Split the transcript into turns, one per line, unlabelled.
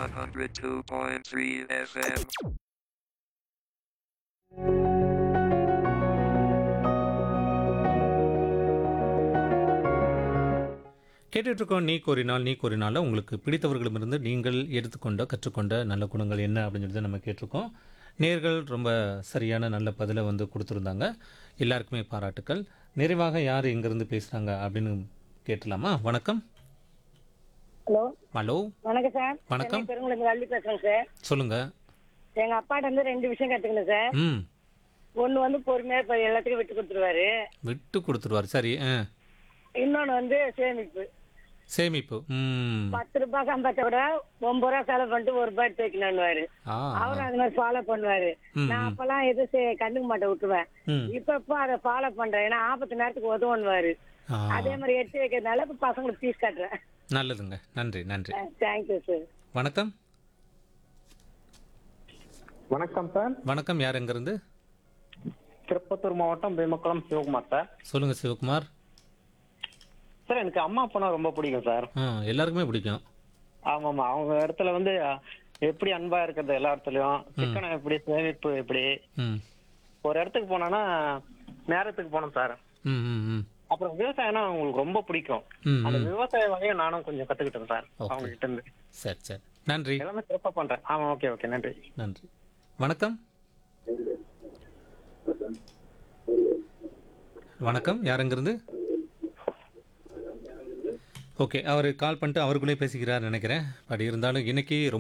102.3 FM.
கேட்டுட்ருக்கோம் நீ கூறினால் நீ கூறினால உங்களுக்கு பிடித்தவர்களிடமிருந்து நீங்கள் எடுத்துக்கொண்ட கற்றுக்கொண்ட நல்ல குணங்கள் என்ன அப்படின்னு சொல்லி நம்ம கேட்டிருக்கோம் நேர்கள் ரொம்ப சரியான நல்ல பதிலை வந்து கொடுத்துருந்தாங்க எல்லாருக்குமே பாராட்டுக்கள் நிறைவாக யார் எங்கேருந்து பேசுகிறாங்க அப்படின்னு கேட்டலாமா வணக்கம்
ஹலோ
ஹலோ
வணக்கம் சார்
வணக்கம்.
சென்னை பெருங்குளத்து வள்ளி பேசுறேன் சார்
சொல்லுங்கள்
எங்க அப்பாட்ட இருந்து ரெண்டு விஷயம் கத்துக்கணும் சார்
ம்
ஒண்ணு வந்து பொறுமையா இப்ப எல்லாத்துக்கும் விட்டு கொடுத்துருவாரு
விட்டு கொடுத்துருவார் சரி ஆ
இன்னொன்னு வந்து சேமிப்பு
சேமிப்பு ம்
பத்து ரூபாய் சம்பாதிச்ச விட ஒன்பது ரூபாய் செலவு பண்ணிட்டு ஒரு ரூபாய் எடுத்து வைக்கணும்னுவாரு
ஆ
அவரும் அது மாதிரி ஃபாலோ பண்ணுவாரு
ம்,
நான் அப்பெல்லாம் எதுவும் செ- கண்டுக்க மாட்டேன் விட்டுருவேன்
ம்
இப்ப இப்ப அதை ஃபாலோ பண்றேன் ஏன்னா ஆபத்து நேரத்துக்கு உதவுன்னுவாரு
ஆ
அதே மாதிரி எடுத்து வைக்கிறதுனால இப்ப பசங்களுக்கு ஃபீஸ் கட்டுறேன்
நல்லதுங்க நன்றி நன்றி
தேங்க்யூ சார்
வணக்கம்
வணக்கம் சார்
வணக்கம் யார் எங்கேருந்து
திருப்பத்தூர் மாவட்டம் பீமக்குளம் சிவகுமார் சார்
சொல்லுங்கள் சிவகுமார்
சார் எனக்கு அம்மா அப்பனா ரொம்ப பிடிக்கும் சார்
ஆ எல்லாருக்குமே பிடிக்கும்
ஆமாமா அவங்க இடத்துல வந்து எப்படி அன்பா இருக்கிறது எல்லா இடத்துலயும் சிக்கனம் எப்படி சேமிப்பு எப்படி
ம்
ஒரு இடத்துக்கு போனோம்னா நேரத்துக்கு போனோம் சார்
ம் ம் ம்
அப்புறம் விவசாயம்னா அவங்களுக்கு ரொம்ப பிடிக்கும்
ம்
அந்த
ம்
விவசாய வகையை நானும் கொஞ்சம் கத்துக்கிட்டேன் சார்
Okay.
அவங்க கிட்ட இருந்து
சரி சரி நன்றி
எல்லாமே சிறப்பா பண்றேன் ஆமா ஓகே ஓகே நன்றி
நன்றி வணக்கம் வணக்கம் யாருங்கிருந்து ஓகே அவர் கால் பண்ணிட்டு அவருக்குள்ளே பேசிக்கிறார் நினைக்கிறேன் பட் இருந்தாலும் இன்னைக்கு ரொம்ப